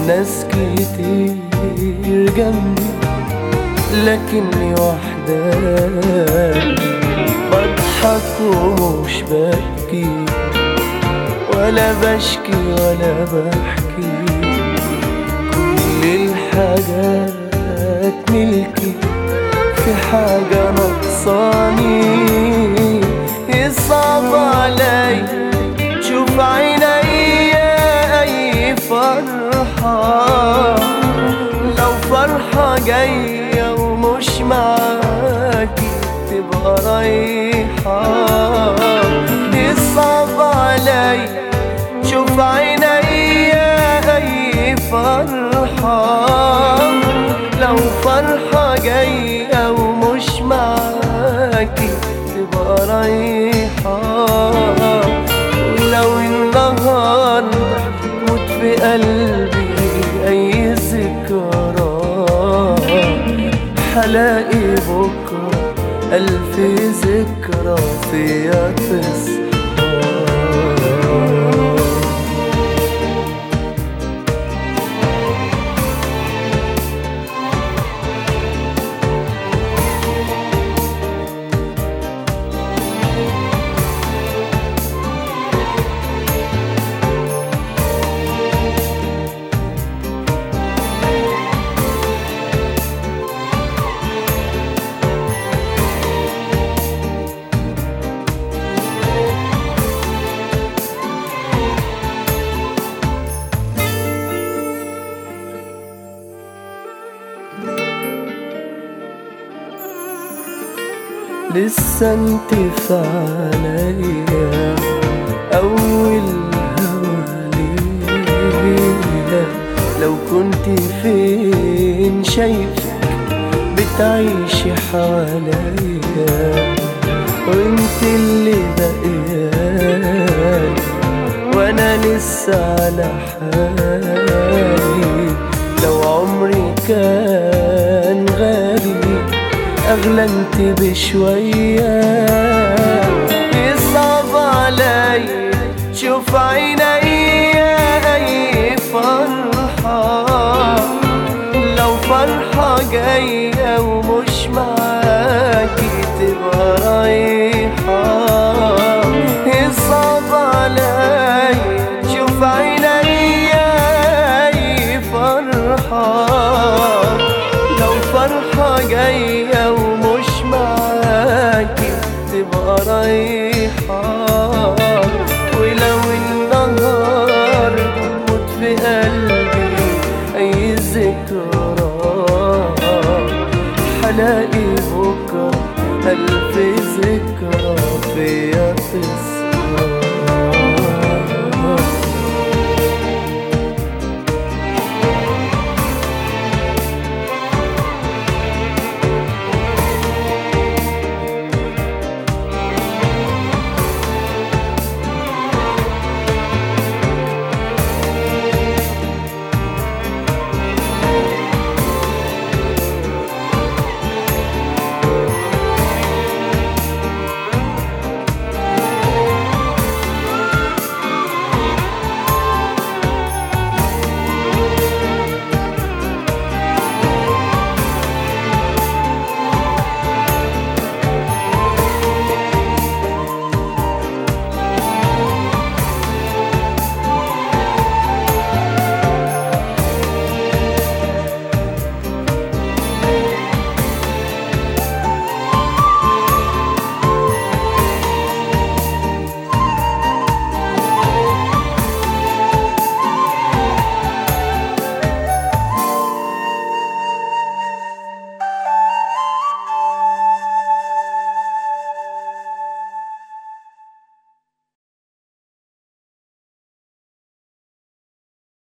ناس كتير جنبي لكني وحداني بضحك ومش ببكي ولا بشكي ولا بحكي كل الحاجات ملكي في حاجة نقصاني يصعب علي شوف عينيا أي فرحة لو فرحة جاية ومش معاكي تبقى رايحة يصعب علي شوف عينيا أي فرحة لو فرحة جاية ومش معاكي تبقى رايحة ولو النهاردة موت في قلبي أي ذكرى حلاقي بكرة ألف ذكرى فيا تصحى لسه انت في عليا اول هوا ليا لو كنت فين شايفك بتعيشي حواليا وانت اللي بقيالي وانا لسه على حالي لو عمري كان غالي اغلى انت بشوية يصعب علي شوف عينيا اي فرحة لو فرحة جاية ومش معاكي تبقى رايحة يصعب علي شوف عينيا اي فرحة لو فرحة جاية ومش معاكي تبقى رايحة